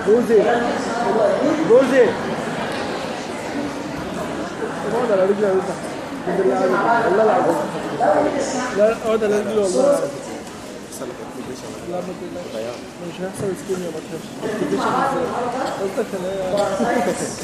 روزي روزي اقعد على رجلي يا روزي الحمد لله عليك والله العظيم لا اقعد على رجلي والله العظيم لا ما تقلقش مش هيحصل اسكيميا ما تخافش قصدك انا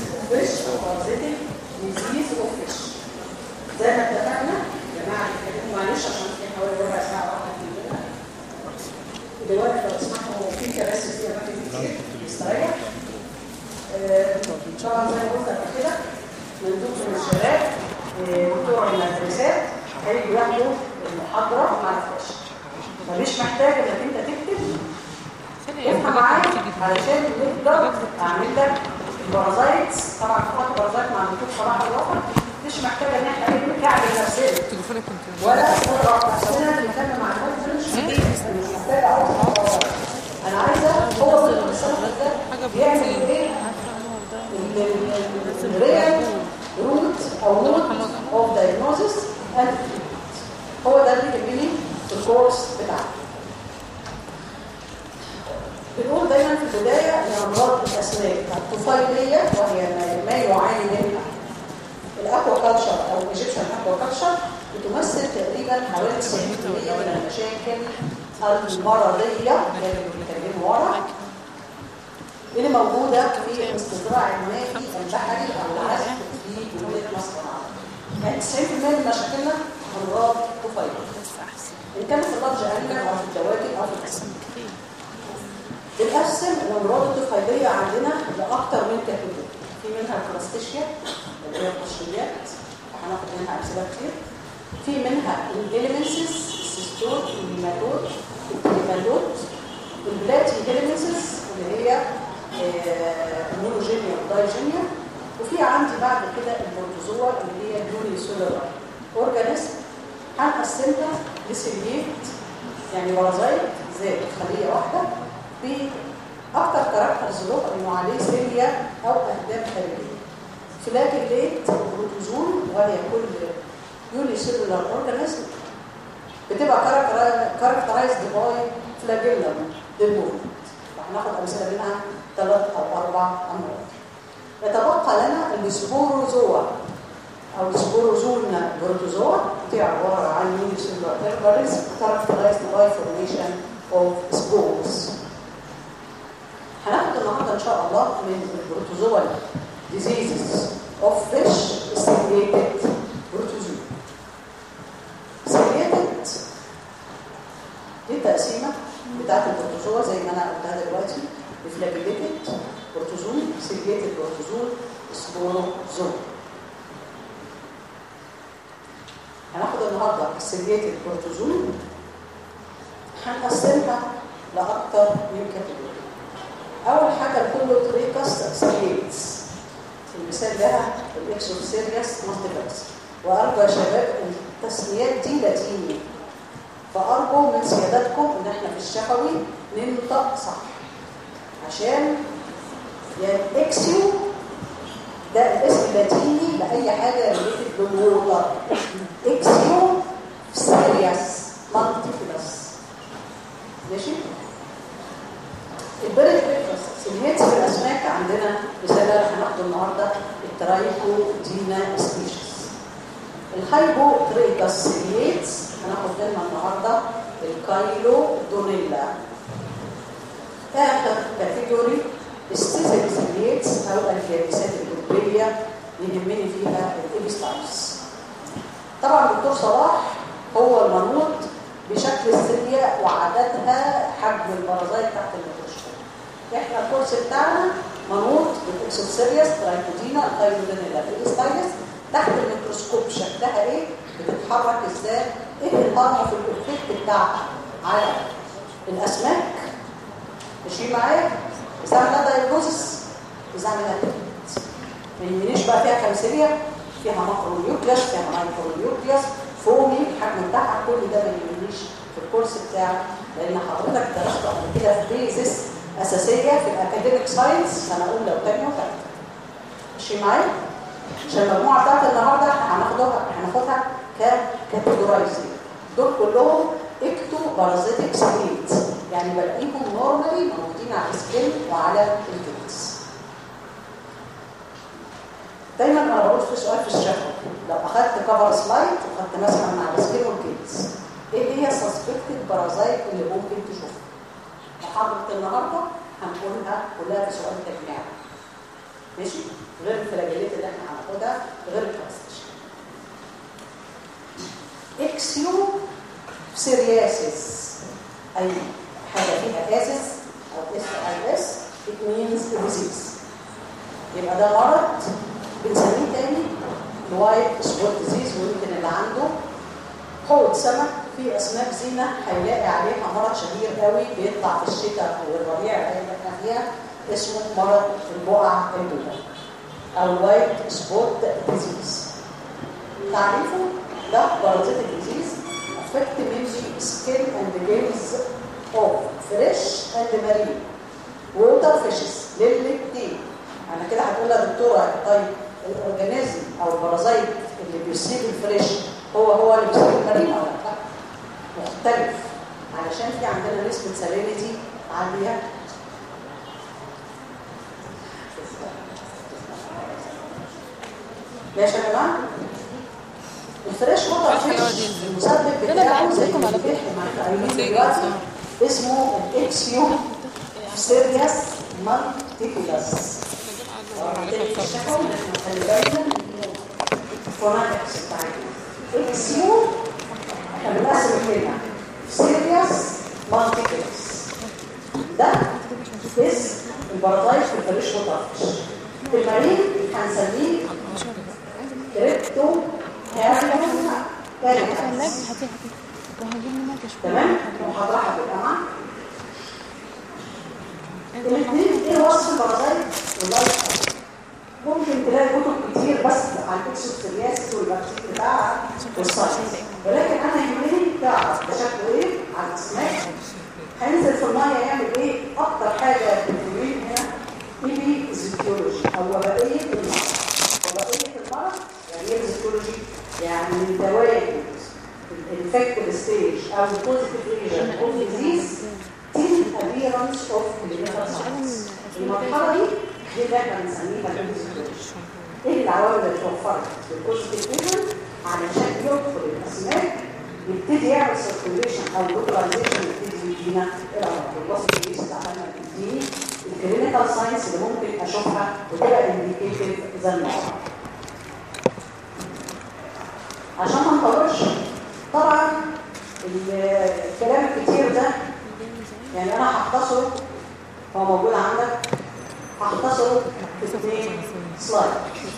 ديزيز اوف فيش زي ما اتفقنا يا جماعه اتكلموا معلش عشان في حوالي ربع ساعه واحده كده دلوقتي لو تسمحوا في كراسي فيها اماكن كتير يستريح آه، طبعا زي ما قلت قبل كده مندوب من الشباب آه، بتوع المدرسات هيجوا ياخدوا المحاضره مع الفلاش فمش محتاج انك انت تكتب افهم معايا علشان نقدر اعمل لك البرازايتس طبعا فقط البرازايت مع الدكتور صلاح الوفا مش محتاجه ان احنا ايه نكعب نفسنا ولا نضغط نفسنا نتكلم مع الناس مش محتاجه اقعد انا عايزه هو ضد الصف ده بيعمل ايه الريال روت او روت اوف دايجنوزس اند هو ده اللي يهمني في الكورس بتاعنا بنقول دايما في البداية ان امراض الاسماك الطفيلية وهي ما- ما يعاني منها الاكوا كلتشر او الايجيبشن اكوا كلتشر بتمثل تقريبا حوالي 90% من المشاكل المرضية اللي بنتكلم ورا اللي موجودة في الاستزراع المائي البحري او العزف في جمهورية مصر العربية. يعني 90% من مشاكلنا امراض طفيلية. ان كانت في اللفظ أنيمال او في الدواجن او في الاسماك. بنقسم الامراض الطفيليه عندنا لاكثر من كاتيجوري في منها الكراستيشيا اللي هي القشريات هناخد منها امثله كتير في منها الاليمنسز السيستول الهيماتود الهيماتود البلاتي هيليمنسز اللي هي المونوجينيا والدايجينيا وفي عندي بعد كده البروتوزوا اللي هي اليوني سولار اورجانيزم هنقسمها لسيليت يعني بارازايت زائد خليه واحده باكثر كاركترز له انه عليه سيليا او اهداف خارجيه فلاجيليت بروتوزون وهي كل يوني سيلولار اورجانيزم بتبقى كاركترايزد باي فلاجيلم للموفمنت هناخد امثله منها ثلاث او اربع امراض يتبقى لنا السبوروزوا او السبوروزون بروتوزوا دي عباره عن يوني سيلولار اورجانيزم كاركترايزد باي فورميشن اوف سبورز هناخد النهارده ان شاء الله من البروتوزوال diseases of fish ciliated بروتوزوا ciliated دي التقسيمه بتاعت البروتوزوا زي ما انا قلتها دلوقتي فلاجيليتد بروتوزوم ciliated بروتوزوم سبوروزوم هناخد النهارده السيلياتد بروتوزوم هنقسمها لاكثر من كاتيجوري اول حاجه الكولوتريكاس سيليتس المثال ده الاكسوسيرياس مالتيفاكس وارجو يا شباب التسميات دي لاتيني فارجو من سيادتكم ان احنا في الشفوي ننطق صح عشان يعني اكسيو ده الاسم اللاتيني لاي حاجه ريليتد بالووتر اكسيو سيرياس مالتيفاكس ماشي البرد سميت في الاسماك عندنا مثال هناخده النهارده الترايكودينا سبيشيز الهايبو تريكاسيليتس هناخد منها النهارده الكايلو دونيلا اخر كاتيجوري الستيزيليتس او الجالسات الجلبيه يهمني فيها الابستايلز طبعا الدكتور صلاح هو المنوط بشكل السرية وعددها حجم البرازيت تحت الميكروسكوب احنا الكورس بتاعنا منوط بالاكسوسيريس ترايكودينا الثايرودينيلا الاستايلس تحت الميكروسكوب شكلها ايه بتتحرك ازاي ايه الهرمه في الاوفكت بتاعها على الاسماك ماشي معايا اذا عملنا دايجنوزس اذا عملنا ما يهمنيش بقى فيها كامسيليا فيها ماكرو نيوكليس فيها مايكرو نيوكليس فومي الحجم بتاعها كل ده ما يهمنيش في الكورس بتاعك لان حضرتك درست قبل كده في بيزس اساسيه في الاكاديميك ساينس سنه اولى وثانيه وثالثه ماشي معايا عشان المجموعه بتاعت النهارده هناخدها هناخدها ككاتيجورايزنج دول كلهم اكتو بارازيتك سبيت يعني بلاقيهم نورمالي موجودين على السكين وعلى الجلدز دايما انا بقول في سؤال في الشفوي لو اخدت كفر سلايد وخدت مثلا على السكين والجلدز ايه هي سسبكتد بارازايت اللي ممكن تشوفها محاضره النهارده هنقولها كلها في سؤال تجميعي ماشي غير الفلاجيلات اللي احنا هناخدها غير الكاستش اكسيو سيرياسيس اي حاجه فيها اسس او اس اي اس it means disease يبقى ده مرض بنسميه تاني الوايت سبوت ديزيز ويمكن اللي عنده حوض سمك في اسماك زينه هيلاقي عليها مرض شهير قوي بيطلع في الشتاء والربيع اللي احنا فيها اسمه مرض البقع البيضاء او الوايت سبوت ديزيز تعريفه ده بارازيتيك ديزيز affect mainly skin and gills of fresh and marine water fishes للاثنين انا كده هتقول يا دكتوره طيب الاورجانيزم او البارازيت اللي بيصيب الفريش هو هو اللي بيصيب المارين ولا لا مختلف علشان في عندنا نسبه سالينيتي عاليه ماشي يا جماعه الفريش ووتر فيش المسبب بتاعه زي ما احنا قايلين دلوقتي اسمه الاكسيو سيرياس مالتيكولاس فوناتكس بتاعتنا اكسيو احنا بنقسم الكلمه سيرياس مالتيكولاس ده اسم البارازايت في الفريش ووتر فيش المريض هنسميه كريبتو تمام محاضرة بالجامعة الاثنين ايه وصف البرازيل واللايف ممكن تلاقي كتب كتير بس عن الاكسوسيرياس والبكتير بتاعها والصيد ولكن انا يهمني تعرف ده شكله ايه على الاسماك هينزل في الميه يعمل ايه اكتر حاجه بتهمني هنا ايبي زيتيولوجي او وبائيه المرض وبائيه المرض يعني ايه زيتيولوجي يعني من دوائر الانفكتد ستيج او البوزيتيف ريجن اوف ديزيز تيل ابيرنس اوف كلينيكال ساينس المرحله دي دي اللي احنا بنسميها الانفكتولوجي ايه العوامل اللي توفرت بالبوزيتيف ريجن علشان يدخل الاسماك يبتدي يعمل سيركيوليشن او لوكاليزيشن يبتدي يدينا الامراض الوصف الجيش بتاعنا بتديني الكلينيكال ساينس اللي ممكن اشوفها وتبقى انديكيتيف زي المرض عشان ما نطولش طبعا الكلام الكتير ده يعني انا هختصره هو موجود عندك هختصره في اثنين سلايد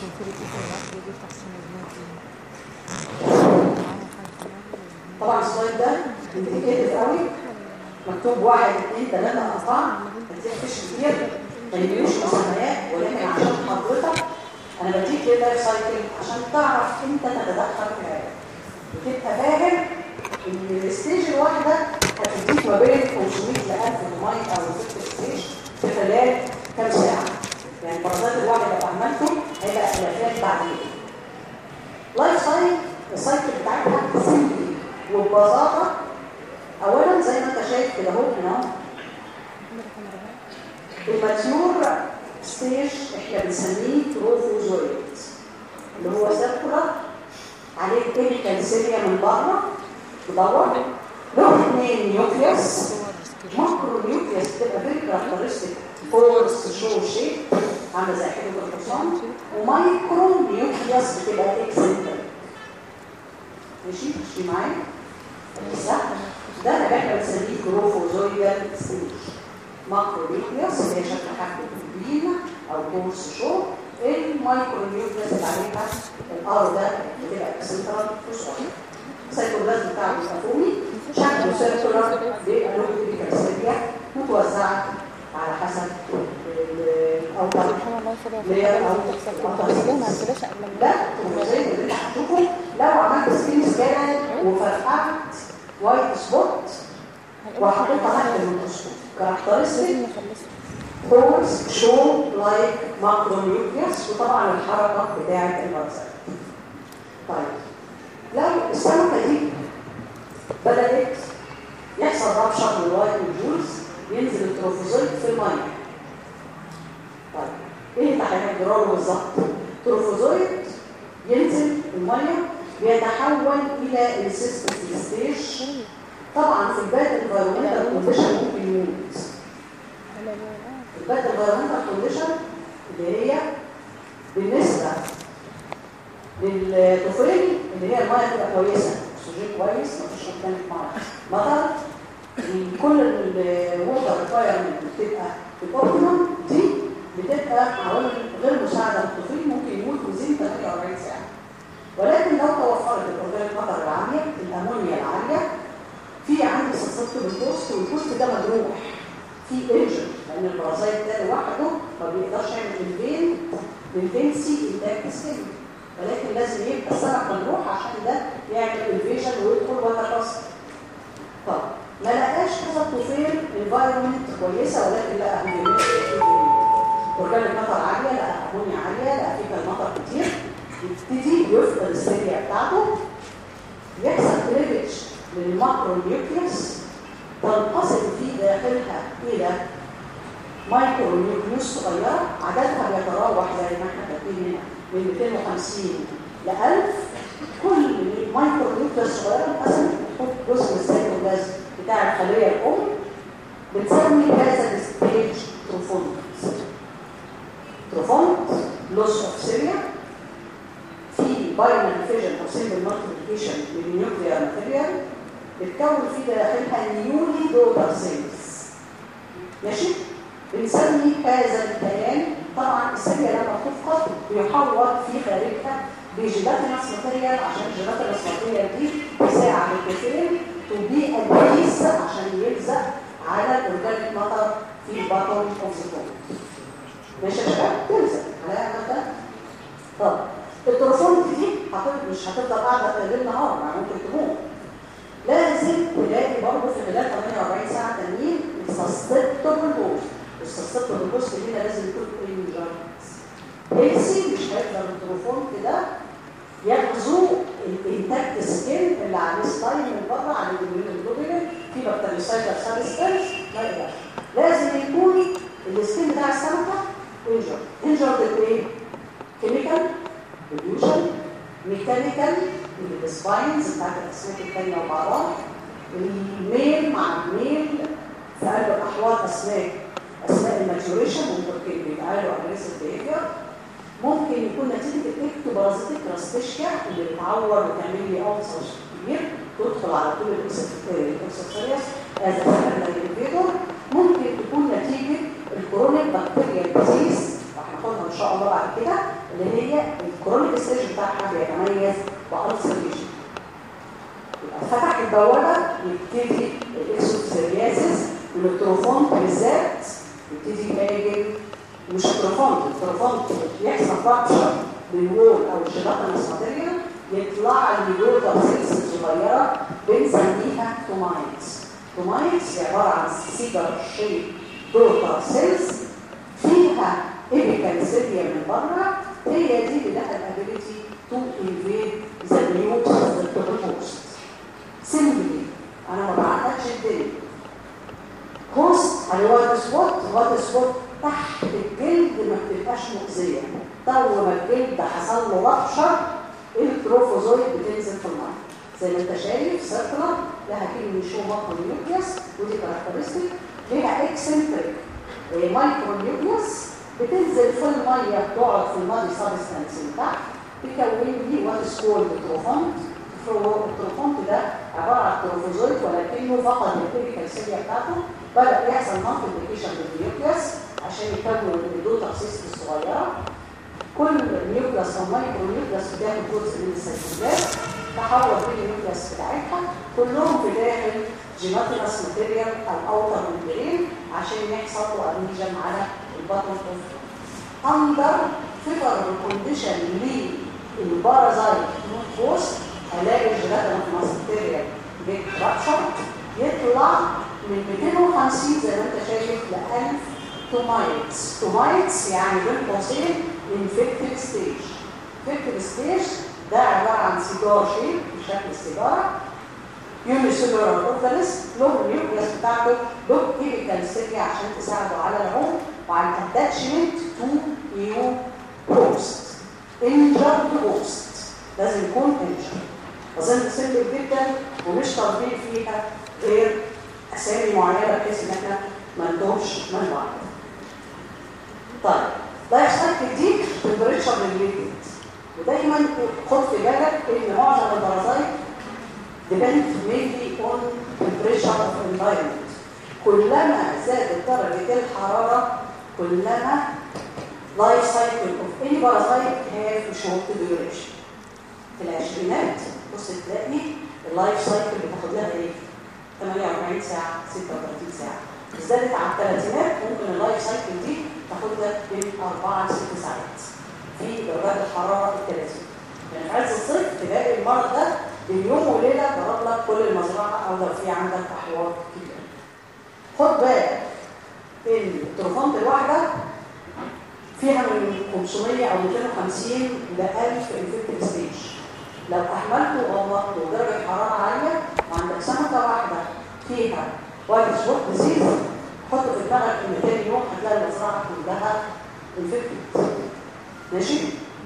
طبعا السلايد ده انديكيتيف قوي مكتوب واحد اثنين ثلاثة أربعة هتلاقي فيش كتير ما يجيبوش مسميات ولكن عشان حضرتك انا بديك كده لايف سايكل عشان تعرف امتى تتدخل في العلاج وتبقى فاهم ان الستيج الواحده هتديك ما بين 500 ل 1000 مايل او 6 ستيج في خلال كام ساعه يعني البرازات الواحده لو عملته هيبقى خلافات بعدين لايف سايكل السايكل بتاعتها سيمبلي وببساطه اولا زي ما انت شايف كده اهو هنا الماتيور ستيج احنا بنسميه تروفوزويد اللي هو سيركولار عليه كيميكال سيريا من بره مدور له اثنين نيوكليوس ماكرو نيوكليوس بتبقى فيري كاركترستيك فورس شو شيب عامله زي حلو الحصان ومايكرو نيوكليوس بتبقى اكسنتر ماشي ماشي معايا صح ده اللي احنا بنسميه كروفوزويدال ستيج ماكرو نيوكليوس اللي هي شكل حبه البلين او كورس شو المايكرو نيوكليوس اللي عليها الار ده بتبقى اكسنترال فوسفوري السيتوبلازم بتاعه الاتومي شكله سيركولار بالالوكتريكال سيريا متوزعه على حسب الاوتر لير او الاوتر ده زي اللي انت هتشوفه لو عملت سكين سكان وفرقعت وايت سبوت وحطيتها تحت الميكروسكوب كاركترستيك فورس شو لايك ماكرو نيوكليوس وطبعا الحركه بتاعه البارازيت طيب لو السمكه دي بدات يحصل رابشر للوايت والجولز ينزل التروفوزويد في الميه طيب ايه اللي هيجرى له بالظبط التروفوزويد ينزل الميه بيتحول الى السيستم ستيج طبعا في الباد انفيرمنتال كونديشن ممكن يموت الباد انفيرمنتال كونديشن اللي هي بالنسبه للطفيل اللي هي الميه تبقى كويسه اكسجين كويس مفيش مكان ميه مطر كل الووتر ريكوايرمنت بتبقى في الاوبتيمم دي بتبقى عوامل غير مساعده للطفيل ممكن يموت وزين 48 ساعه ولكن لو توفرت الاورجانيك مطر العاليه الامونيا العاليه في عندي سسبتبل بوست والبوست ده مجروح في انجن لان البرازيت ده لوحده ما بيقدرش يعمل الفين الفينسي انتاج سكين ولكن لازم يبقى السمك مجروح عشان ده يعمل الفيجن ويدخل ويتكسر طب ما لقاش كذا طفيل انفايرمنت كويسه ولكن لقى اورجانيك مطر عاليه لقى امونيا عاليه لقى فيها مطر كتير يبتدي يفقد السيريا بتاعته يحصل كليفج للماكرو نيوكليوس تنقسم في داخلها الى مايكرو نيوكليوس صغيره عددها بيتراوح زي ما احنا كاتبين هنا من 250 ل 1000 كل مايكرو نيوكليوس صغيره انقسم تحط جزء من السيتوبلازم بتاع الخليه الام بتسمي هذا الستيج تروفونت تروفونت لوس اوف سيريا في باينال فيجن او سيمبل مالتيبيكيشن للنيوكليير ماتيريال بتكون في داخلها نيولي دوتر سيلز ماشي بنسمي هذا الكيان طبعا السيليا لما تفقد بيحول في خارجها بجيلاتينس ماتيريال عشان الجيلاتينس ماتيريال دي تساعد الكثير تبي البيس عشان يلزق على الاورجانيك ماتر في البطن اوف ذا ماشي يا شباب تلزق على ده طب التروفونت دي هتفضل مش هتفضل قاعده ليل نهار يعني ممكن تموت لازم تلاقي برضه في خلال 48 ساعه تانيين السستبتبل بوست السستبتبل بوست هنا لازم يكون انجاينز هيلسي مش هيقدر التروفونت ده يغزو الانتاكت سكين اللي عليه ستاين من بره على الجلوبولين في بكتيريسايدر سابستنس ما يقدرش لازم يكون السكين بتاع السمكه انجر انجر بايه؟ كيميكال ريديوشن ميكانيكال السباينز بتاعت الاسماك الثانيه وبعضها الميل مع الميل في قلب الاحواض اسماك اثناء الماتوريشن ممكن بيبقى له اجريسيف بيهيفير ممكن يكون نتيجه الاكتوبارازيتيك راستيشيا اللي بتعور وتعمل لي ألسر كبير تدخل على طول الاكسفيريس از انفيدور ممكن تكون نتيجه الكرونيك بكتيريا ديزيز هناخدها ان شاء الله بعد كده اللي هي الكرونيك ستيج بتاعها بيتميز بألسريشن يبقى فتح البوابه يبتدي الاكسوفيرياسيس التروفونت بالذات يبتدي يهاجم مش التروفونت التروفونت يحصل فراكشر للوول او الجيلاتينس ماتيريال يطلع الجلوتا سيلز الصغيره بنسميها تومايتس تومايتس عباره عن سيجر شيب دوتا سيلز فيها ايبيكال سيليا من بره هي دي اللي لها الابيليتي تو انفيد ذا نيوكس اوف ذا بوست سيمبلي انا ما بعقدش الدنيا كوست على وات سبوت وات سبوت تحت الجلد ما بتبقاش مؤذيه طول ما الجلد حصل له ربشه التروفوزويد بتنزل في الميه زي ما انت شايف سيركلر لها كلمه شو ماكرو نيوكليوس ودي كاركترستيك ليها اكسنتريك مايكرو نيوكليوس بتنزل في الميه تقعد في المادي سبستانس اللي تحت تكون لي وات سكول تروفونت التروفونت ده عباره عن تروفوزويد ولكنه فقد التيبيكال سيليا بتاعته بدا يحصل مالتيبليكيشن بالنيوكليوس عشان يكون الدوتا سيست الصغيره كل نيوكليوس او مايكرو نيوكليوس بتاخد جزء من السيتوبلازم تحول بين النيوكليوس بتاعتها كلهم في داخل جيناتينس ماتيريال او اوتر ممبرين عشان يحصل له ادميجن على البطن اوف اندر فيبر كونديشن للبارازايت نوت بوست الاقي الجيناتينس ماتيريال بيترابشر يطلع من 250 زي ما انت شايف ل 1000 تومايتس تومايتس يعني بين قوسين انفكتيف ستيج انفكتيف ستيج ده عباره عن سيجار شيب بشكل السيجاره يونيسيلولار اورجانيزم له النيوكليس بتاعته له كيميكال سيريا عشان تساعده على العوم وعلى الاتاتشمنت تو نيو بوست انجرد بوست لازم يكون انجرد اظن سهل جدا ومش طالبين فيها غير اسامي معينه بحيث ان احنا ما نتوهش من بعض طيب لايف سايكل دي تمبريتشر ريليتد ودايما خد في بالك ان معظم البرازيت depend mainly on temperature of environment كلما زادت درجة الحرارة كلما life cycle of any parasite have short duration في العشرينات بص تلاقي اللايف سايكل بتاخد لها ايه 48 ساعة 36 ساعة زادت على الثلاثينات ممكن اللايف سايكل دي تاخد لك بين 4 ل 6 ساعات في درجات الحرارة الثلاثين يعني في عز الصيف تلاقي المرض ده باليوم وليلة ضرب لك كل المزرعة أو لو في عندك أحوال كبيرة خد بالك إن التروفانت الواحدة فيها من 500 أو 250 ل 1000 انفكتد ستيج لو أهملته وغلطته ودرجة حرارة عالية وعندك سمكة واحدة فيها وايت سبوت ديزيز حط في دماغك إن تاني يوم هتلاقي المزرعة كلها انفكتد ماشي؟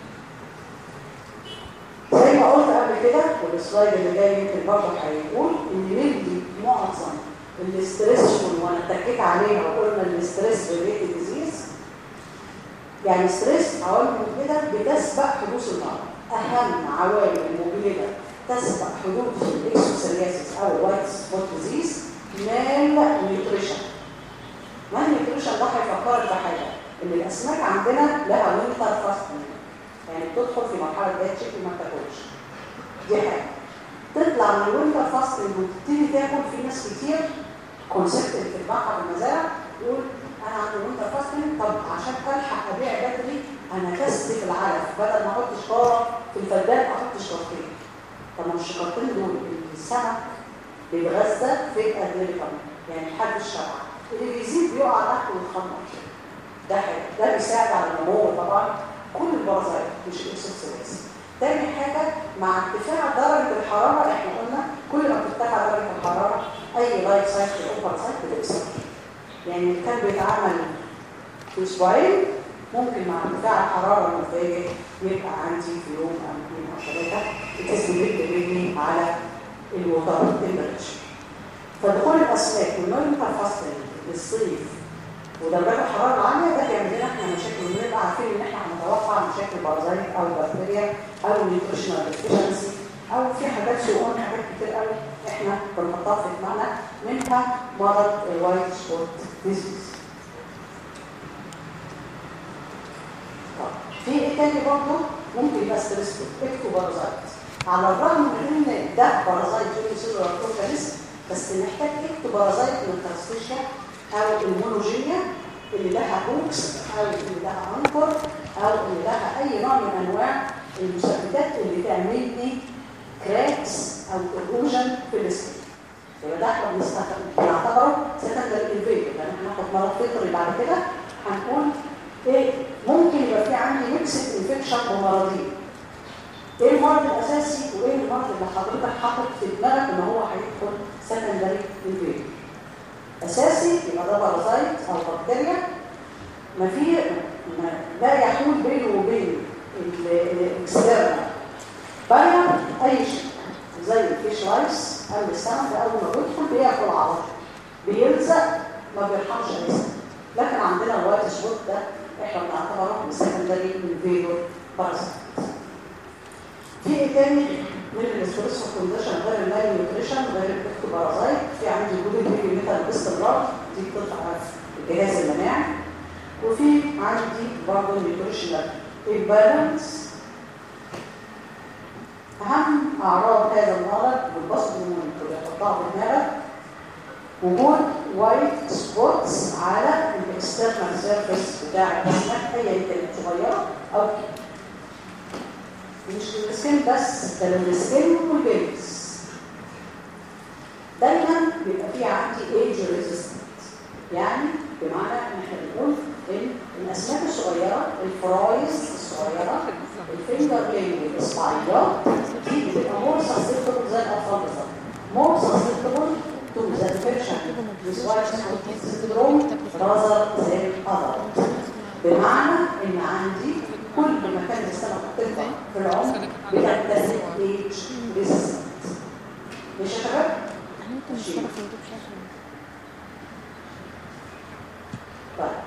زي ما قلت قبل كده والسلايد اللي جاي يمكن برضه هيقول ان ندي معظم الاستريس وانا اتكيت عليها وقلنا الاستريس ريليتد ديزيز يعني ستريس عوامل مجهده بتسبق حدوث المرض اهم عوامل مجهده تسبق حدوث الاكسوسيرياسيس او الوايت سبوت ديزيز مال نيوتريشن مال نيوتريشن ده هيفكرك بحاجه ان الاسماك عندنا لها وينتر فاستنج يعني بتدخل في مرحله جايه تشيك ما بتاكلش دي حاجه تطلع من الوينتر فاستنج وتبتدي تاكل في ناس كتير كونسبت اللي في البحر المزارع يقول انا عندي وينتر فاستنج طب عشان الحق ابيع بدري انا كست في العلف بدل ما احط شكاره في الفدان احط شكارتين طب ما الشكارتين دول السمك بيتغذى في الادرينالين يعني لحد الشبع اللي بيزيد بيقع تحت ويتخمر ده حاجه ده بيساعد على النمو طبعا كل البرازيل مش الاكسسوارز تاني حاجة مع ارتفاع درجة الحرارة احنا قلنا كل ما بترتفع درجة الحرارة اي لايف سايكل او باراسايت بتكسر يعني اللي كان بيتعمل في اسبوعين ممكن مع ارتفاع الحرارة المفاجئ يبقى عندي في يوم او اثنين او ثلاثة التسميات رجلي على الوتر تمبرتشر فدخول الاسماك والنوينتر فاستنج للصيف ودرجات الحراره العاليه ده بيعمل لنا احنا مشاكل ونبقى عارفين ان احنا هنتوقع مشاكل بارازيت او بكتيريا او نيوتريشنال ديفيشنسي او في حاجات سيئون حاجات كتير قوي احنا بنحطها في دماغنا منها مرض الوايت سبوت ديزيز. في ايه تاني برضه ممكن يبقى ستريسفول اكتوبارازايت على الرغم من ان ده بارازايت يونيسيلولار اورجانيزم بس محتاج اكتوبارازايت من الترستيشيا او المونوجينيا اللي لها بوكس او اللي لها عنكر او اللي لها اي نوع من انواع المثبتات اللي تعمل لي كراكس او اروجن في السكين يبقى ده احنا بنعتبره سكندري انفيجن لان احنا هناخد مرض فطري بعد كده هنقول ايه ممكن يبقى في عندي ميكسد انفكشن ومرضين ايه المرض الاساسي وايه المرض اللي حضرتك حاطط في دماغك ان هو هيدخل سكندري انفيجن اساسي يبقى ده بارازايت او بكتيريا ما في ما لا يحول بينه وبين الاكسترنال بارير اي شيء زي الفيش رايس قبل السمك اول ما بيدخل بياكل على طول بيلزق ما بيرحمش اي سمك لكن عندنا الوايت سبوت ده احنا بنعتبره سكندري انفيدور بارازايت في ايه تاني من الاسترس كونديشن غير اللاين نيوتريشن غير الاكتوبارازايت في عندي وجود هيفي ميتال باستمرار دي بتطلع في الجهاز المناعي وفي عندي برضه نيوتريشنال امبالانس اهم اعراض هذا المرض بالبسط اللي بيحطها في دماغك وجود وايت سبوتس على الاكسترنال سيرفيس بتاع الاسماك ايا كانت صغيره او كبيره مش السكين بس ده السكين والبيبس دايما بيبقى في عندي ايج ريزيستنت يعني بمعنى ان احنا بنقول ان الاسماك الصغيره الفرايز الصغيره الفينجر لينج السبايدر دي بتبقى مور سسبتبل زي الاطفال بالظبط more susceptible to the infection with white syndrome rather than others بمعنى ان عندي كل ما كان السمك بتطلع في العمر بتكتسب age resistant مش يا شباب؟ ماشي. طيب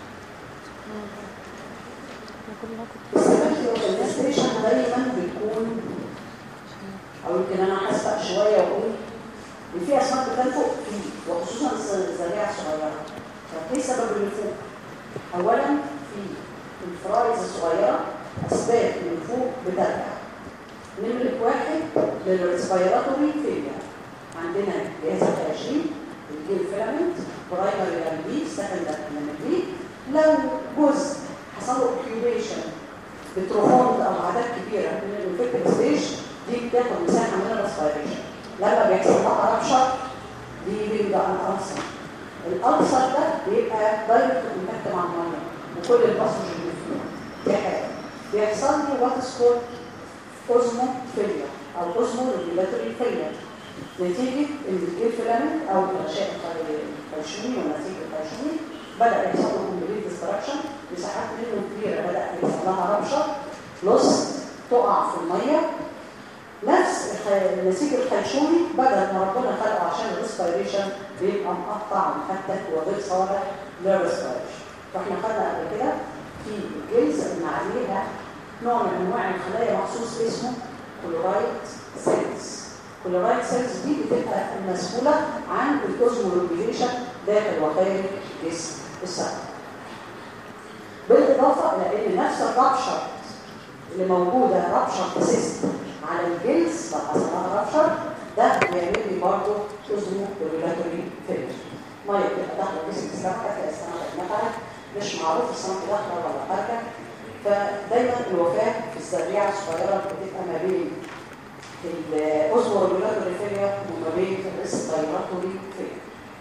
السبب الاورجنايزيشن دايما بتكون او يمكن انا هسبق شويه واقول ان في اسماك بتنفق فيه وخصوصا الزريعه الصغيره طب ايه السبب اللي فوق؟ اولا في الفرايز الصغيره اسباب من فوق بترجع نمرة واحد للريسبيراتوري فيلير عندنا جهاز التأشير الجيل فيلامنت برايمري لامبي سكندري لامبي لو جزء حصل له اوكيوبيشن بتروفوند او اعداد كبيره من الانفكتد ستيج دي بتاخد مساحه من الريسبيريشن لما بيحصل لها ربشه دي بيبدا الالسر الالسر ده بيبقى دايركت كونتاكت مع الميه وكل الباسوجين اللي فيه دي حاجه بيحصل لي وات سكول اوزمو فيلير او اوزمو ريجولاتوري فيلير نتيجه ان الجيل فيلامنت او الغشاء الخيشومي ونتيجه الخيشومي بدا يحصل له كومبليت ديستراكشن مساحات منه كبيره بدا يحصل لها ربشه لص تقع في الميه نفس الخ- النسيج الخيشومي بدل ما ربنا خلقه عشان الريسبيريشن بيبقى مقطع ومفتت وغير صالح للريسبيريشن فاحنا خدنا قبل كده في الجلز ان عليها نوع من انواع الخلايا مخصوص اسمه كلورايد سيلز كلورايد سيلز دي بتبقى مسؤوله عن الاوزمولوجيشن داخل وخارج جسم السمك بالاضافه الى ان نفس الرابشر اللي موجوده رابشر سيست على الجلز لو حصلها رابشر ده بيعمل لي برضه اوزمو ريجولاتوري فيلر ميه بتبقى داخله جسم السمكه تلاقي السمكه اتنفعت مش معروف السمكه داخله ولا خارجه فدايما الوفاه في الزريعه الصغيره بتبقى ما بين الاوزمورولاتوري فيلير وما بين الريسبيراتوري فيلير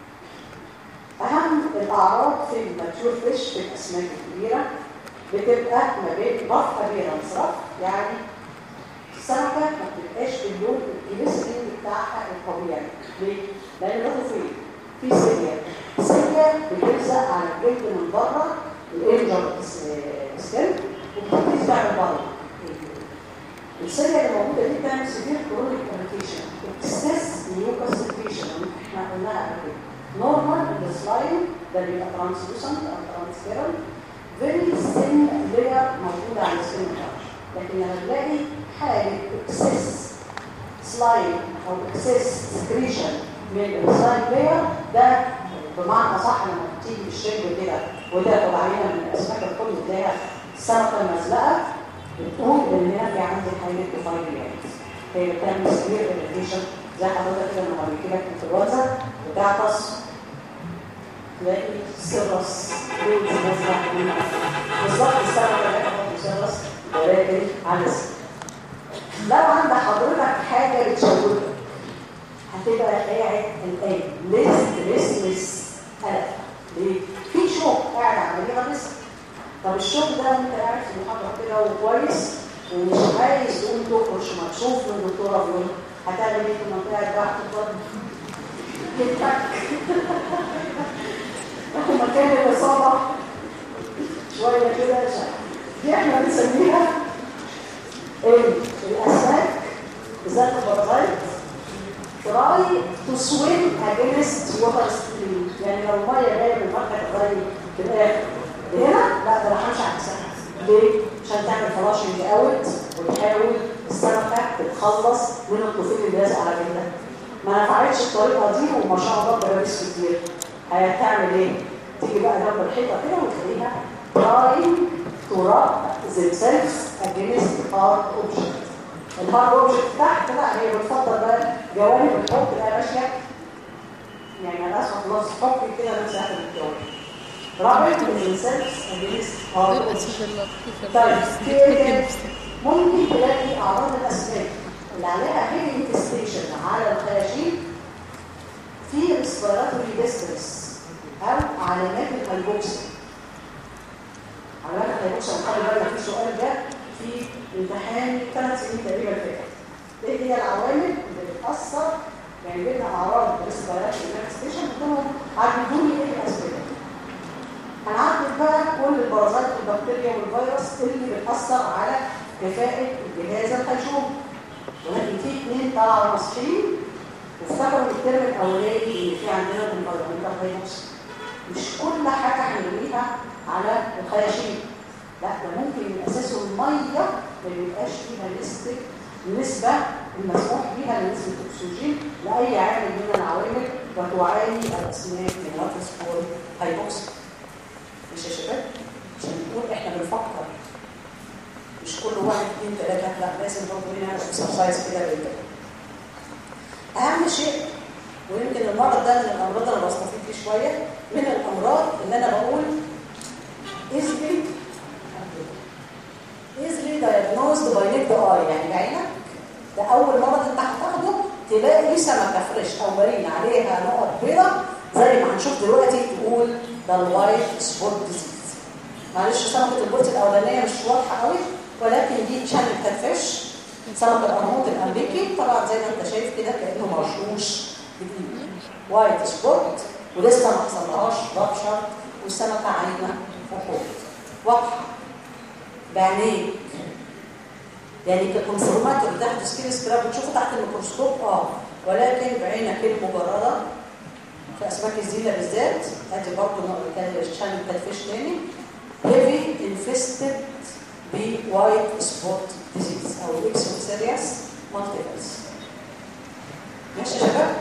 اهم الاعراض في الماتيور فيش في الاسماك الكبيره بتبقى ما بين ضغط ابيرنس رف يعني السمكه ما بتبقاش باللون الجليسرين بتاعها الطبيعي ليه؟ لان له فين؟ في سيليا سيليا بتلزق على الجلد من بره الانجر سكن وبتبتدي تعمل بره السيليا اللي موجوده دي بتعمل سيفير كرونيك كوميونيكيشن بتستس ميوكاس سكريشن احنا قلناها قبل كده نورمال السلايم ده بيبقى ترانسلوسنت او ترانسبيرنت فيري ثين لاير موجوده على السكين بتاعه لكن لما تلاقي حاله اكسس سلايم او اكسس سكريشن من السلايم لاير ده بمعنى صح لما تيجي بالشكل كده وتاخد عينه من الاسماك الكل تلاقيها السمكه المزلقه بتقول ان هنا في عندي حاله ديفايريات هي بتعمل سكير اريتيشن زي حضرتك كده لما بيجي لك انفلونزا بتعطس تلاقي سيرس لود نازله منها بالظبط السبب اللي برضه سيرس ولكن على السن لو عند حضرتك حاجه بتشوهك هتبقى قاعد الان ليست ليست قلق ليه؟ في شوك قاعد عمليه غريزه طب الشوك ده انت قاعد في المحاضره كده وكويس ومش عايز تقوم تخرج مكشوف من الدكتوره بيقول هتعمل ايه في المنطقه تحت الفضل كتفك تاخد مكان الاصابه شويه كده شكل دي احنا بنسميها ايه الاسماك بالذات البطايق تراي تو سويم اجينست ووتر ستريم يعني لو الميه جايه من مركز زي في الاخر هنا لا ده انا همشي عكسها ليه؟ عشان تعمل فلاشنج اوت وتحاول السمكه تتخلص من الطفيل اللي لازق على جلدها ما نفعتش الطريقه دي وما شاء الله بلابس كتير هتعمل ايه؟ تيجي بقى جنب الحيطه كده وتلاقيها trying to rub themselves against hard object الهارد اوبجكت تحت لا هي بتفضل بقى جوانب الحب تبقى ماشيه يعني انا اسف خلاص حب كده نفس اخر الجوانب رابط themselves against hard object طيب في ايه تاني؟ ممكن تلاقي اعراض الاسنان اللي عليها هي انفستيشن على الخياشيم في ريسبيراتوري ديستريس او علامات الهايبوكسيا علامات الهايبوكسيا وخلي بالك في سؤال ده في امتحان ثلاث سنين تقريبا فاتت ايه هي العوامل اللي بتاثر يعني بينا اعراض ريسبيراتوري مانيفستيشن بتكونوا عددوا لي ايه الاسباب هنعدل بقى كل البرازات والبكتيريا والفيروس اللي بتاثر على كفاءه الجهاز الخيشومي ولكن في اثنين طلعوا ناصحين وافتكروا الترم الاولاني ان في عندنا انفيرمنتال فيروس مش كل حاجه هنرميها على الخياشيم لا ده ممكن من اساسه الميه ما بيبقاش فيها نسبه النسبه المسموح بها لنسبه الاكسجين لاي عامل من العوامل وتعاني الاسماك من واتر سبور هايبوكسيا مش يا شباب عشان نقول احنا بنفكر مش كل واحد اثنين ثلاثه لا لازم برضه هنا اكسرسايز كده بالكده اهم شيء ويمكن المرض ده من الامراض اللي بستفيد فيه شويه من الامراض اللي انا بقول easily easily diagnosed by naked eye يعني بعينك ده اول مرض انت هتاخده تلاقي سمكه فريش او مارين عليها نقط بيضاء زي ما هنشوف دلوقتي تقول ده الوايت سبوت ديزيز معلش سمكه البورت الاولانيه مش واضحه قوي ولكن دي تشانل كاتفيش سمك القرموط الامريكي طبعا زي ما انت شايف كده كانه مرشوش جديد وايت سبوت ولسه ما حصلهاش رابشر والسمكه عايمه فوق واضحه بعينيك يعني ككونفورماتور تحت سكين سكراب بتشوفه تحت الميكروسكوب اه ولكن بعينك المجرده في اسماك الزينه بالذات ادي برضه كان الشان كاتفيش تاني هيفي انفستد بوايت سبوت ديزيز او اكسوسيرياس مالتيفلس ماشي يا شباب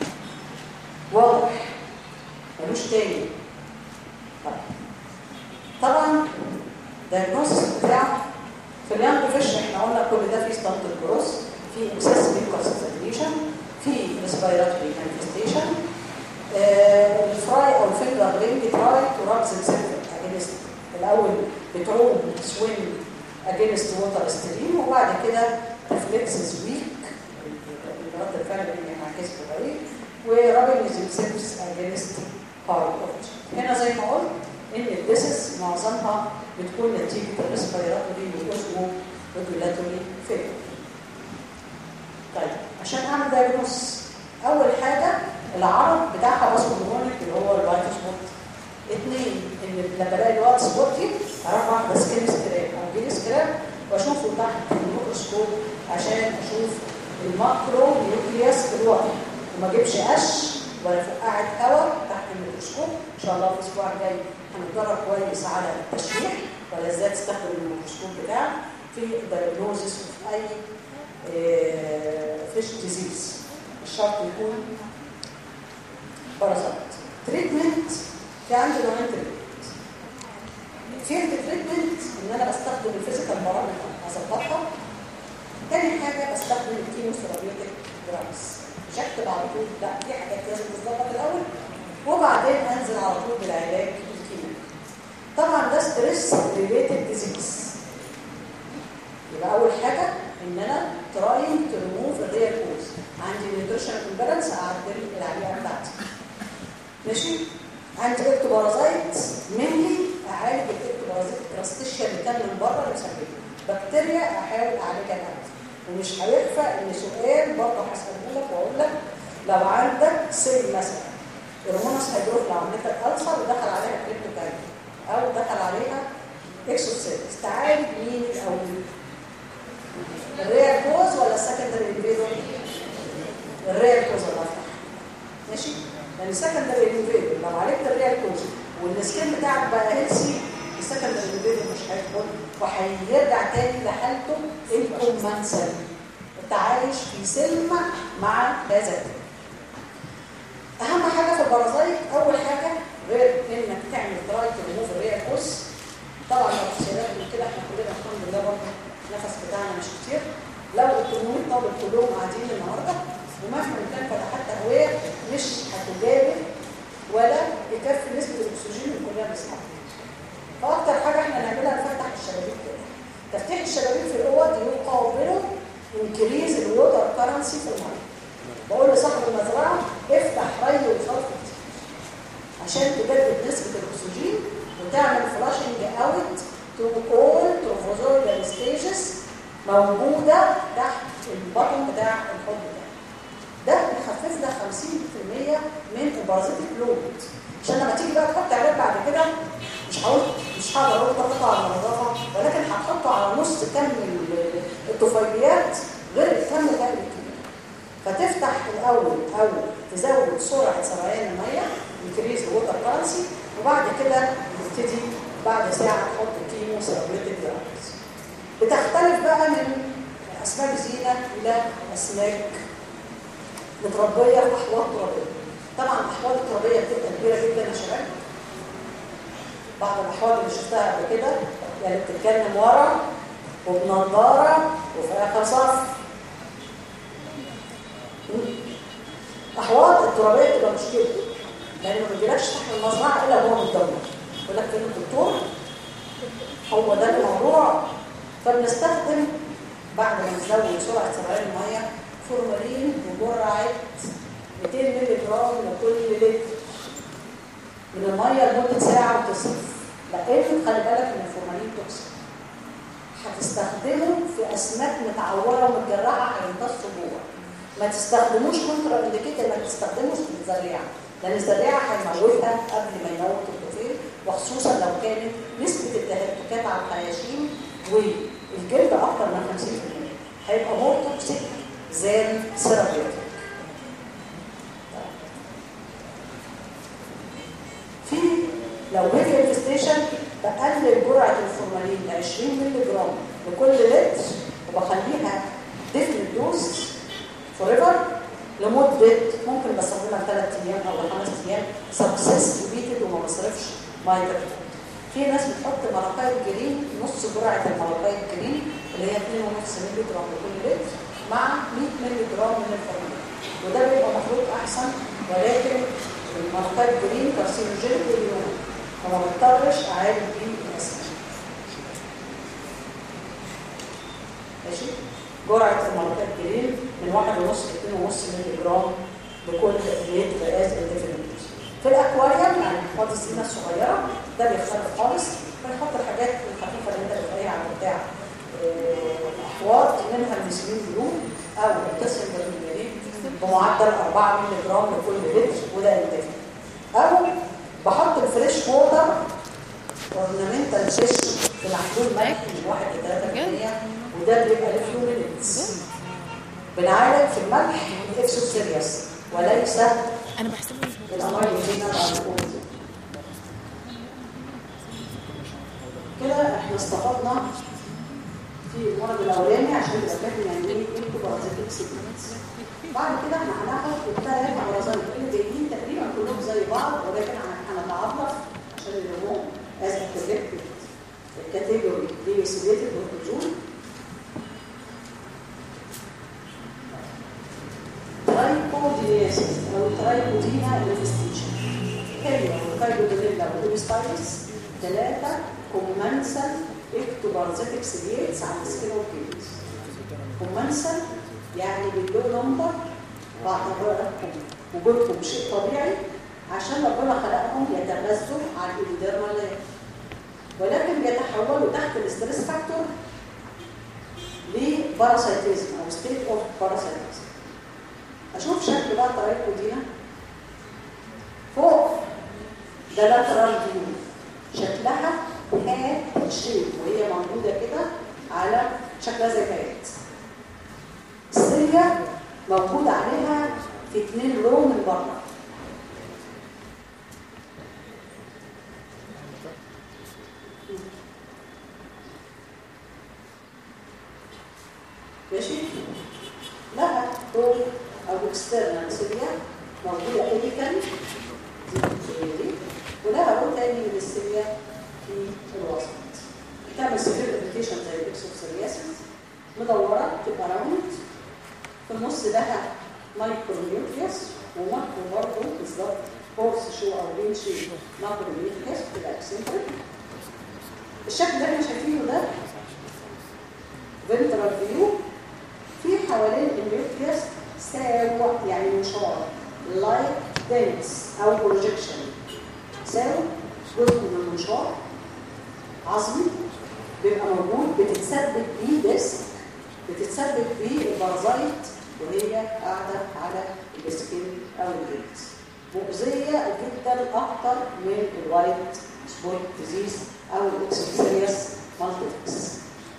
واضح ملوش تاني طيب طبعا الدايجنوستس بتاعه في اليانج فيش احنا قلنا كل ده في ستانت الجروس في اكسس بيكوسيفيكيشن في ريسبيراتوري مانيفستيشن الفراي او الفينجر رينج تراي تو رابز اجينست الاول بتعوم سويم اجينست ووتر ستريم وبعد كده ريفلكسز ويك رد الفعل اللي انعكاس بطريق ورابنج زيمسيبس اجينست هارد اوبجكت هنا زي ما قلت ان الديسس معظمها بتكون نتيجه الريسبيراتوري والاوزمو ريجولاتوري فيلر طيب عشان اعمل دايجنوس اول حاجه العرض بتاعها باسكولونيك اللي هو الوايت سبوت اثنين ان لما الاقي الوايت سبوت دي اروح واخده سكين سكراب او جيل سكراب واشوفه تحت الميكروسكوب عشان اشوف الماكرو نيوكليوس بالواضح وما اجيبش قش ولا فقاعه هواء تحت الميكروسكوب ان شاء الله في الاسبوع الجاي هنتدرب كويس على التشريح ولا ازاي تستخدم الميكروسكوب بتاعك في الدايجنوزس وفي اي فيش ديزيز مش شرط يكون بارازايت تريتمنت في عندي نوعين تريتمنت فيلد تريتمنت ان انا بستخدم الفيزيكال بارامتر اظبطها تاني حاجه بستخدم الكيموثيرابيوتيك دراجز مش هكتب على طول لا في حاجات لازم تتظبط الاول وبعدين انزل على طول بالعلاج الكيميائي طبعا ده ستريس ريليتد ديزيز يبقى اول حاجه ان انا تراينج تو ريموف الريال كوز عندي نيوتريشن امبالانس اعدل العلاقه بتاعتي ماشي عندي اكتوبارازايت مينلي اعالج الاكتوبارازايت الكراستيشيا اللي كان من بره اللي مسببه بكتيريا احاول اعالجها الاول ومش هيخفى ان سؤال برضه هساله لك واقول لك لو عندك سيل مثلا الهرمونس هيدروف لو عملت لك السر ودخل عليها كريبتوكاين او دخل عليها اكسوسيلز تعالج مين الاول الريال كوز ولا السكندري انفيدور الريال كوز الله يفتح ماشي لان السكندري انفيدور لو عالجت الريال كوز والسكين بتاعك بقى هيلسي السكندري انفيدور مش هيدخل وهيرجع تاني لحالته الكومنسل انت عايش في سلم مع هذا اهم حاجه في البرازيت اول حاجه غير انك تعمل تراي ريموف الريال كوز طبعا لو تسيرات من كده احنا كلنا الحمد لله برضه النفس بتاعنا مش كتير لو التمويل طالب كلهم قاعدين النهارده ومهما كان فتحات تهويه مش هتجابه ولا يكفي نسبه الاكسجين اللي كلنا بنسحبها فاكتر حاجه احنا نعملها نفتح الشبابيك كده تفتيح الشبابيك في الاوض يقابله انكريز الووتر كرنسي في الميه بقول لصاحب المزرعه افتح ري وصرف عشان تجدد نسبه الاكسجين وتعمل فلاشنج اوت تو اول تروفوزويدال ستيجز موجوده تحت البطن بتاع الحوض ده ده بيخفف لك 50% من البارازيتيك لود عشان لما تيجي بقى تحط علاج بعد كده مش هقول مش هقدر اقول تحطه على النظافه ولكن هتحطه على نص كم ال- الطفيليات غير الكم ده الكبير فتفتح الاول او تزود سرعه سريان الميه انكريز ووتر كارنسي وبعد كده تبتدي بعد ساعه تحط كيمو سيرابيوتيك دراجز بتختلف بقى من اسماك زينه الى اسماك متربيه في احواض ترابيه طبعا الاحواض الترابيه بتبقى كبيره جدا يا شباب بعض الاحواض اللي شفتها قبل كده يعني بتتكلم ورا وبنضاره وفي اخر صف احواض الترابيه بتبقى مشكله لان ما بيجيلكش تحت المزرعه الا وهو متدمر يقول لك فين الدكتور هو ده الموضوع فبنستخدم بعد ما نزود سرعه سرعان الميه فورمالين بجرعه 200 مللي جرام لكل لتر من الميه لمده ساعه وتصرف لان خلي بالك ان الفورمالين توكسيك هتستخدمه في اسماك متعوره ومتجرحه هيمتصوا جوه ما تستخدموش كونترا انديكيت انك تستخدمه في الزريعه لان الزريعه هيموتها قبل ما يموت الطفيل وخصوصا لو كانت نسبه التهتكات على الخياشيم والجلد اكتر من 50% هيبقى مور توكسيك زان سيرابيوتيك في لو هيفي انفستيشن بقلل جرعه الفورمالين ل 20 مللي جرام لكل لتر وبخليها ديفنت دوز فور ايفر لمده ممكن بستخدمها ثلاث ايام او خمس ايام سبسيس ريبيتد وما بصرفش ميه في ناس بتحط مرقايه جرين نص جرعه المرقايه الجرين اللي هي 2.5 مللي جرام لكل لتر مع 100 مللي جرام من الفورمالين وده بيبقى مفروض احسن ولكن المرقايه الجرين كارسينوجينيك لليوم فما بضطرش اعالج بيه الاسنان ماشي جرعه المرقايه الجرين من 1.5 ل 2.5 مللي جرام لكل لتر از انديفينيت في الاكواريوم يعني الحوض الزينه الصغيره ده بيختلف خالص بنحط الحاجات الخفيفه اللي انت بتلاقيها على بتاع الاحواض منها المسلين بلو او القسم بالمليون بمعدل 4 مللي جرام لكل لتر وده انتفع او بحط الفريش ووتر اورنامنتال فيش في محلول ملح من 1 ل 3% وده بيبقى لفلومينتس بنعالج في الملح الاكسوسيرياس وليس انا بحسبه الامراض اللي هنا بعد الكوفيد. كده احنا استفدنا في المرض الاولاني عشان يبقى فاهم يعني ايه انتوبارازيتيك سيكونس بعد كده احنا هناخد الثلاث امراض اللي جايين تقريبا كلهم زي بعض ولكن هنتعرف عشان اللي هم از كولكتيف الكاتيجوري دي سيليتد والهجوم ترايكودينياسيس او ترايكودينا انفستيشن هي وكايدودينيلا ودوبستايلس ثلاثة كومنسل اكتوبارزيتك سيليتس على السكين اوكيز كومنسل يعني باللو نمبر بعتبركم وجودكم شيء طبيعي عشان ربنا خلقهم يتغذوا على الإيديديرمال لاير ولكن بيتحولوا تحت الاستريس فاكتور لباراسيتيزم او ستيت اوف باراسيتيزم اشوف شكل بقى الترايكودينا فوق ده لاترال فيو شكلها هات شيب وهي موجوده كده على شكلها زي هات السيليا موجود عليها في اتنين رو من بره ماشي لها رو او اكسترنال سيليا موجوده ايديكال دي ولها رو تاني من السيليا في الوسط بتعمل سيفير ابلكيشن زي الاكسوسيرياسيس مدوره تبقى راوند في النص لها مايكرو نيوكليوس وماكرو برضه بالظبط هورس شو او بين شيء ماكرو نيوكليوس بتبقى اكسنتريك الشكل اللي احنا شايفينه ده فنترال فيو في حوالين النيوكليوس ساو يعني مشوار لايك دنس او بروجيكشن ساو جزء من المنشار عظمي بيبقى موجود بتتثبت بيه ديسك بتتثبت بيه البارازايت وهي قاعده على السكين او الجلد مؤذيه جدا اكتر من الوايت سبوت ديزيز او الاكسوسيريس مالتيفكس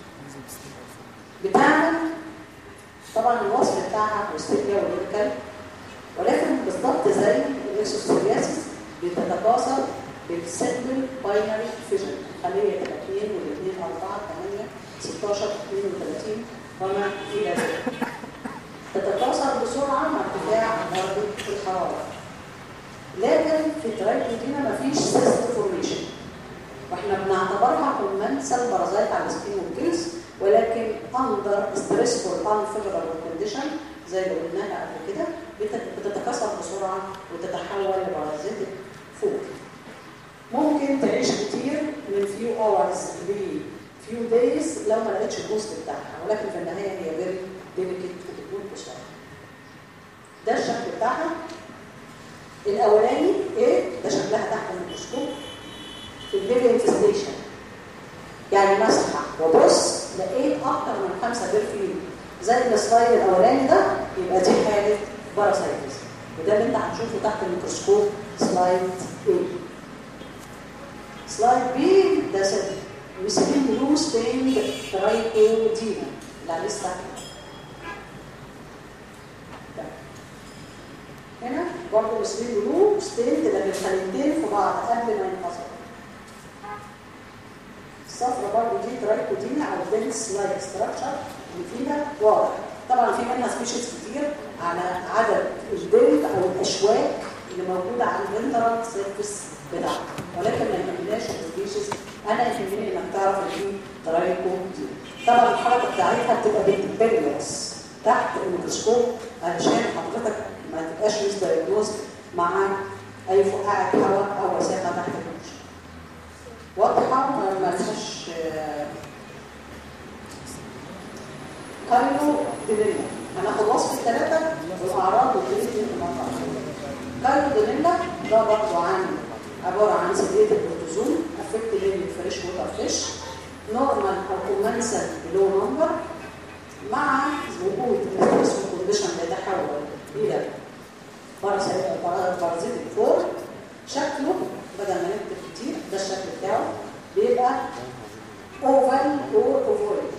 بتعمل طبعا الوصف بتاعها بوستيريا ولينكال ولكن بالضبط زي الاكسوسيرياسيس بتتكاثر بالسنجل باينري فيجن خليه 30 وال2 4 8 16 32 وما الى ذلك تتكاثر بسرعه مع ارتفاع درجه الحراره لكن في الترايكوتينا مفيش سيست فورميشن واحنا بنعتبرها كومنسال بارازايت على السكين والجلز ولكن اندر ستريسفول انفيفربل كونديشن زي اللي قلناها قبل كده بتتكاثر بسرعه وتتحول لبارازيتك فود ممكن تعيش كتير من فيو اورز ل فيو دايز لو ما لقيتش البوست بتاعها ولكن في النهايه هي فيري ديليكيت وبتكون قصيره ده الشكل بتاعها الاولاني ايه ده شكلها تحت الميكروسكوب في البيبي انفستيشن يعني مسحه وبص لقيت اكتر من خمسه بيرفيوم زي السلايد الاولاني ده يبقى دي حاله باراسايتس وده اللي انت هتشوفه تحت الميكروسكوب سلايد A سلايد B ده مسكين بلو ستيند ترايكودينا لا لسه هنا برضه مسكين بلو ستيند لكن خليتين في بعض قبل ما ينفصلوا الصفرة برضه دي ترايكودينا او دنس لايك ستراكشر اللي فيها واضح طبعا في منها سبيشيز كتير على عدد البلد او الاشواك اللي موجوده على الفنترال سيرفيس بتاعها ولكن ما يهمناش السبيشيز انا يهمني انك تعرف ان في ترايكودينا طبعا الحركه بتاعتها بتبقى بيريوس تحت الميكروسكوب علشان حضرتك ما تبقاش مش دايجنوز مع اي فقاعه هواء او وساخه تحت الميكروسكوب واضحه ما فيهاش كايلو ديليلا هناخد وصف الثلاثه والاعراض والدليل كايلو ديليلا ده برضه عن عباره عن سيديت البروتوزوم افكت لين الفريش ووتر فيش نورمال او كومنسال بلو نمبر مع وجود الستريس كونديشن بيتحول الى بارازيتيك فور شكله بدل ما نكتب كتير ده الشكل بتاعه بيبقى اوفال اور اوفوريت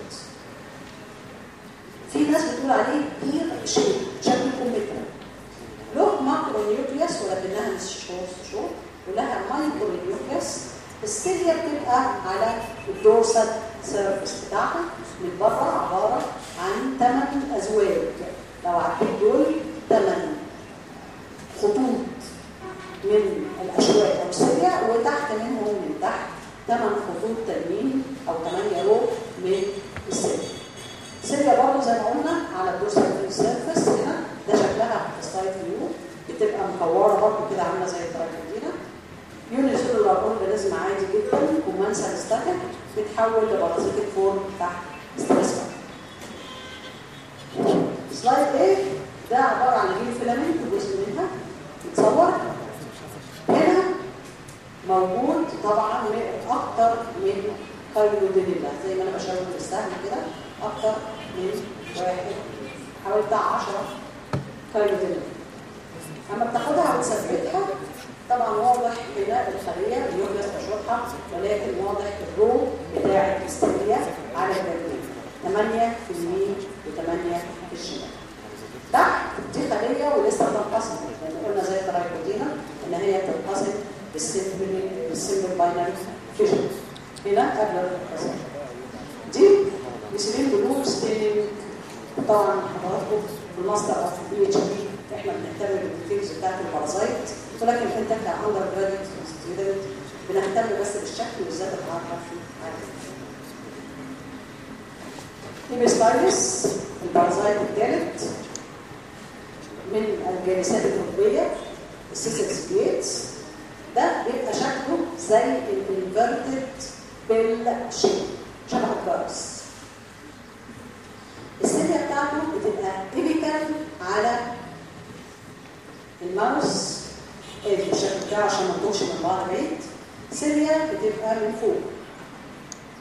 في ناس بتقول عليه بير شيب شكل كمثرى له ماكرو نيوكليوس ولكنها مش شور شور ولها مايكرو نيوكليوس السيليا بتبقى على الدورسال سيرفيس بتاعها من بره عباره عن 8 ازواج لو عديت دول 8 خطوط من الاشواك او السيليا وتحت منهم من تحت 8 خطوط تانيين او 8 رو من السيليا السيليا برضه زي ما قلنا على الدورسال سيرفيس هنا ده شكلها في سلايد فيو بتبقى مكوره برضه كده عامله زي التراكيدينا يونيسيلولار اورجانيزم عادي جدا كومانسال ستاتيك بتحول لبارازيتيك فورم تحت ستريس سلايد ايه ده عباره عن جيل فيلامنت جزء منها متصور هنا موجود طبعا اكتر من كايلودينيلا زي ما انا بشاور بالسهم كده اكتر من واحد حوالي بتاع 10 كايلودينيلا اما بتاخدها وتثبتها طبعا واضح بناء الخليه اليوجلس بشوفها ولكن واضح الرو بتاع الاستيليا على الجنبين 8 في اليمين و8 في الشمال تحت دي خليه ولسه بتنقسم لان قلنا زي الترايكودينا ان هي بتنقسم بالسيمبل بالسيمبل باينري فيجن هنا قبل الانقسام دي مسلمين بلو ستيل طبعا حضراتكم بالماستر اوف بي اتش دي احنا بنهتم بالديتيلز بتاعت البارازايت ولكن انت كاندر جراديوت ستودنت بنهتم بس بالشكل وازاي تتعرف عليه هيمستايلس البارازايت الثالث من الجالسات الأوروبية السيسكس بيتس ده بيبقى شكله زي الانفرتد بيل شيب شبه الجرس السيليا بتاعته بتبقى تيبيكال على الماوس الشكل بتاعه عشان ما تطوش من بعض بعيد سيليا بتبقى من فوق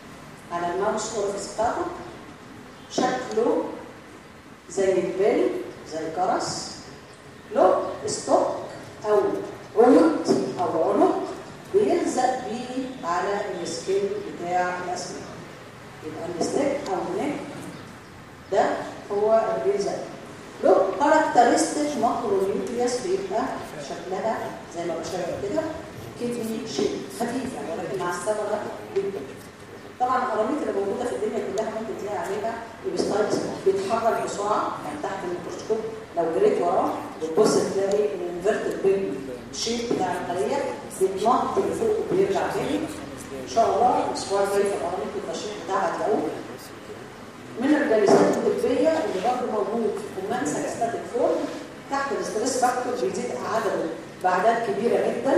على الماوس اورفيس بتاعته شكله زي البيل زي الجرس له ستوك او عود او عنق بيلزق بيه على السكين بتاع الاسماك يبقى الستيك او النك ده هو اللي بيلزق له كاركترستيك ماكرونيوكليوس بيبقى شكلها زي ما بشرح كده كدني شيء خفيفه ولكن مع الصبغه جدا طبعا القراميط اللي موجوده في الدنيا كلها ممكن تلاقي عليها الستايلز بيتحرك بسرعه يعني تحت الميكروسكوب لو جريت وراه بتبص تلاقي الانفيرتد بيل الشيب بتاع الخليه بيتنط لفوق وبيرجع تاني ان شاء الله الاسبوع الجاي في القراميط التشريح بتاعها هتلاقوه من الجلسات الطبيه اللي برضه موجود في كمان سكستاتيك فورم تحت الاستريس فاكتور بيزيد عدده باعداد كبيره جدا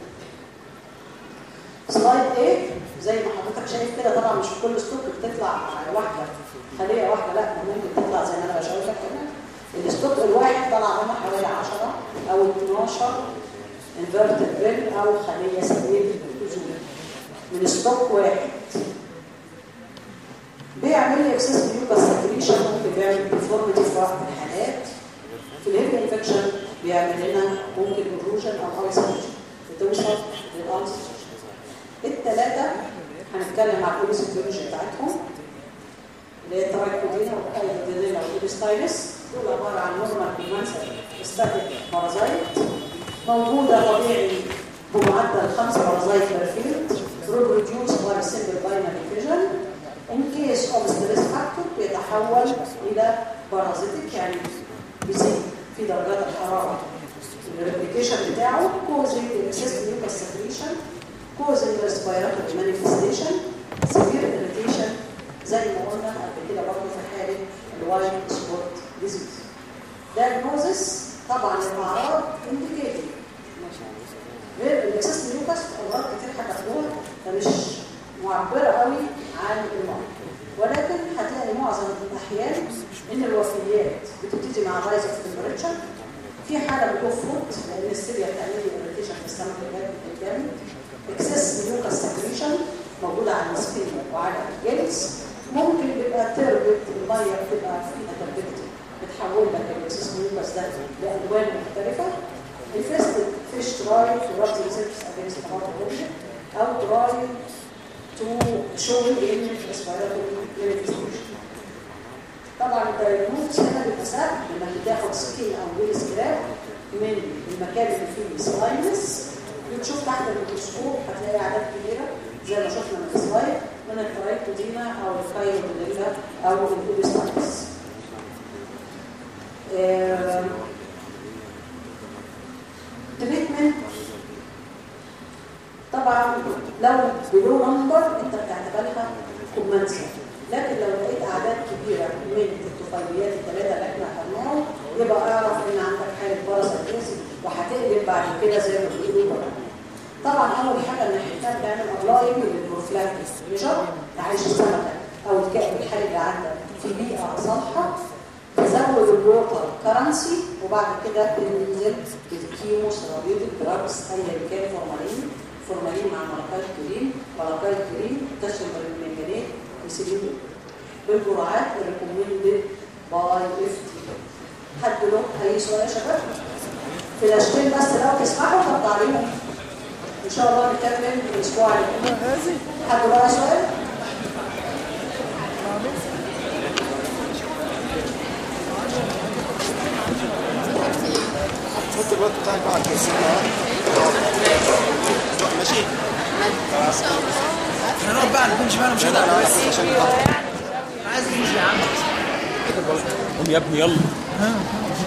سلايد ايه زي ما حضرتك شايف كده طبعا مش في كل ستوك بتطلع واحده خليه واحده لا ممكن تطلع زي ما انا بشاور لك كمان الستوك الواحد طلع منها حوالي 10 او 12 انفيرتد بيل او خليه سبيل من ستوك واحد بيعمل لي اكسس ميوكاس سكريشن ممكن بيعمل ديفورميتي في بعض الحالات في الهيد انفكشن بيعمل لنا ممكن اروجن او السرجن بتوصل للالسر الثلاثه هنتكلم عن الاوبسيتولوجي بتاعتهم اللي هي الترايكودينا والكايدينا والاوبستايلس دول عباره عن نورمال بيمانسر ستاتيك بارازايت موجوده طبيعي بمعدل خمسه بارازايت بير فيلد reproduce by simple binary fission in case of stress factor بيتحول الى بارازيتيك يعني بيزيد في درجات الحراره الريبليكيشن بتاعه causing excess mucus secretion causing respiratory manifestation severe irritation زي ما قلنا قبل كده برضه في حاله الوايت سبوت ديزيز diagnosis طبعا الاعراض indicated غير الاكسس ميوكس امراض كتير هتاخدوها فمش معبره قوي عن المرض ولكن هتلاقي معظم الاحيان ان الوفيات بتبتدي مع رايز اوف تمبريتشر في حاله بتفرط لان السيريا بتعمل لي اريتيشن في السمك الجامد اكسس ميوكس سكريشن موجوده على السكين وعلى الجلد ممكن بيبقى تربت الميه بتبقى فيها تربت بتحول لك الاكسس ميوكس ده لالوان مختلفه infested fish try to rub themselves against the hard object أو try to show in respiratory manifestation. طبعا الدايجنوز هنا بيبقى سهل لما بتاخد سكين او ويل سكراب من المكان اللي فيه السلاينس بتشوف تحت الميكروسكوب هتلاقي اعداد كبيره زي ما شفنا من السلايد من الترايكودينا او الكايروبيليلا او الاوبستايتس. تريتمنت طبعا لو بلو نمبر انت بتعتبرها كومنسا لكن لو لقيت اعداد كبيره من الطفيليات الثلاثه اللي احنا خدناهم يبقى اعرف ان عندك حاله باراسيتيز وهتقلب بعد كده زي ما بيقولوا بقى. طبعا اول حاجه ان احنا بنعمل ابلاينج للبروفلاكتس ميجر تعيش السمكه او الكائن الحي اللي عندك في بيئه صالحه تزود الووتر كرنسي وبعد كده بننزل بالكيمو سيرابيوتيك دراجز ايا كان فورمالين فورمالين مع ملقايت كريم ملقايت كريم تشرب المنجنيت وسيلين بالجرعات الريكومندد باي اف تي حد له اي سؤال يا شباب فلاشتين بس لو تسمعوا طب عليهم ان شاء الله نكمل الاسبوع اللي حد له اي سؤال حط الوقت بتاعك بقى على الكرسي ماشي هنقعد بقى نكون شباب مش لا هنقعد لا بس عشان نتعرف. عايز نمشي يا عم قوم يا ابني يلا ها